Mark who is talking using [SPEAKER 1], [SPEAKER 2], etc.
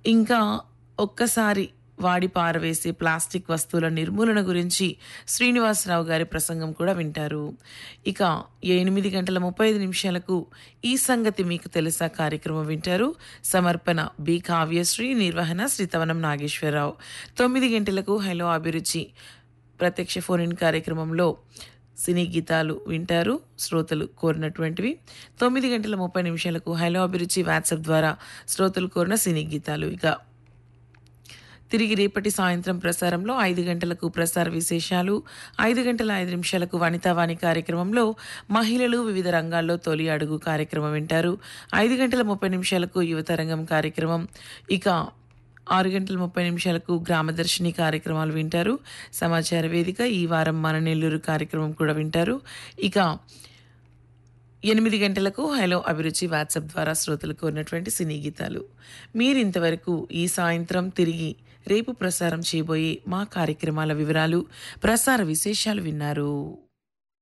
[SPEAKER 1] ఇంకా ఒక్కసారి వాడి పారవేసే ప్లాస్టిక్ వస్తువుల నిర్మూలన గురించి శ్రీనివాసరావు గారి ప్రసంగం కూడా వింటారు ఇక ఎనిమిది గంటల ముప్పై ఐదు నిమిషాలకు ఈ సంగతి మీకు తెలుసా కార్యక్రమం వింటారు సమర్పణ బి కావ్యశ్రీ నిర్వహణ శ్రీతవనం నాగేశ్వరరావు తొమ్మిది గంటలకు హలో అభిరుచి ప్రత్యక్ష ఫోన్ ఇన్ కార్యక్రమంలో సినీ గీతాలు వింటారు శ్రోతలు కోరినటువంటివి తొమ్మిది గంటల ముప్పై నిమిషాలకు హలో అభిరుచి వాట్సాప్ ద్వారా శ్రోతలు కోరిన సినీ గీతాలు ఇక తిరిగి రేపటి సాయంత్రం ప్రసారంలో ఐదు గంటలకు ప్రసార విశేషాలు ఐదు గంటల ఐదు నిమిషాలకు వనితావాణి కార్యక్రమంలో మహిళలు వివిధ రంగాల్లో తొలి అడుగు కార్యక్రమం వింటారు ఐదు గంటల ముప్పై నిమిషాలకు యువతరంగం కార్యక్రమం ఇక ఆరు గంటల ముప్పై నిమిషాలకు గ్రామదర్శిని కార్యక్రమాలు వింటారు సమాచార వేదిక ఈ వారం మన నెల్లూరు కార్యక్రమం కూడా వింటారు ఇక ఎనిమిది గంటలకు హలో అభిరుచి వాట్సాప్ ద్వారా శ్రోతలకు ఉన్నటువంటి సినీ గీతాలు మీరు ఇంతవరకు ఈ సాయంత్రం తిరిగి రేపు ప్రసారం చేయబోయే మా కార్యక్రమాల వివరాలు ప్రసార విశేషాలు విన్నారు